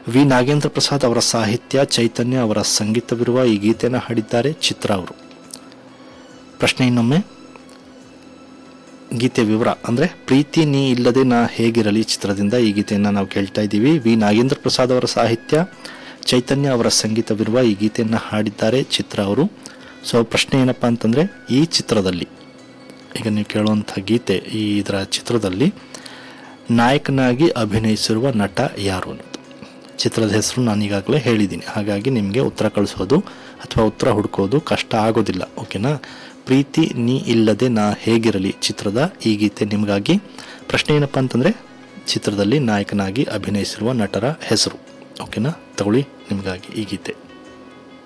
V Nagendra Prasad ಅವರ ಸಾಹಿತ್ಯ ಚೈತನ್ಯ ಅವರ ಸಂಗೀತವಿರುವ ಈ ಗೀತೆಯನ್ನು ಹಾಡಿದ್ದಾರೆ ಚಿತ್ರ ಅವರು ಪ್ರಶ್ನೆ ಇನ್ನೊಮ್ಮೆ ಗೀತೆ ವಿವರ ಅಂದರೆ ಪ್ರೀತಿ ನೀ ಇಲ್ಲದೆ ನಾ ಹೇಗಿರಲಿ ಚಿತ್ರದಿಂದ ಈ ಗೀತೆಯನ್ನು ನಾವು ಕೇಳ್ತಾ ಇದ್ದೀವಿ ವಿ ನಾಗೇಂದ್ರ ಪ್ರಸಾದ್ ಅವರ ಸಾಹಿತ್ಯ ಚೈತನ್ಯ ಅವರ ಸಂಗೀತವಿರುವ ಈ ಗೀತೆಯನ್ನು ಹಾಡಿದ್ದಾರೆ ಚಿತ್ರ ಅವರು ಸೊ ಪ್ರಶ್ನೆ ಏನಪ್ಪ ಅಂತಂದರೆ ಈ ಚಿತ್ರದಲ್ಲಿ ಈಗ ನೀವು ಕೇಳುವಂಥ ಗೀತೆ ಈ ಇದರ ಚಿತ್ರದಲ್ಲಿ ನಾಯಕನಾಗಿ ಅಭಿನಯಿಸಿರುವ ನಟ ಯಾರು ಅನ್ನೋದು ಚಿತ್ರದ ಹೆಸರು ನಾನು ಈಗಾಗಲೇ ಹೇಳಿದ್ದೀನಿ ಹಾಗಾಗಿ ನಿಮಗೆ ಉತ್ತರ ಕಳಿಸೋದು ಅಥವಾ ಉತ್ತರ ಹುಡುಕೋದು ಕಷ್ಟ ಆಗೋದಿಲ್ಲ ಓಕೆನಾ ಪ್ರೀತಿ ನೀ ಇಲ್ಲದೆ ನಾ ಹೇಗಿರಲಿ ಚಿತ್ರದ ಈ ಗೀತೆ ನಿಮಗಾಗಿ ಪ್ರಶ್ನೆ ಏನಪ್ಪ ಅಂತಂದರೆ ಚಿತ್ರದಲ್ಲಿ ನಾಯಕನಾಗಿ ಅಭಿನಯಿಸಿರುವ ನಟರ ಹೆಸರು ಓಕೆನಾ ತಗೊಳ್ಳಿ ನಿಮಗಾಗಿ ಈ ಗೀತೆ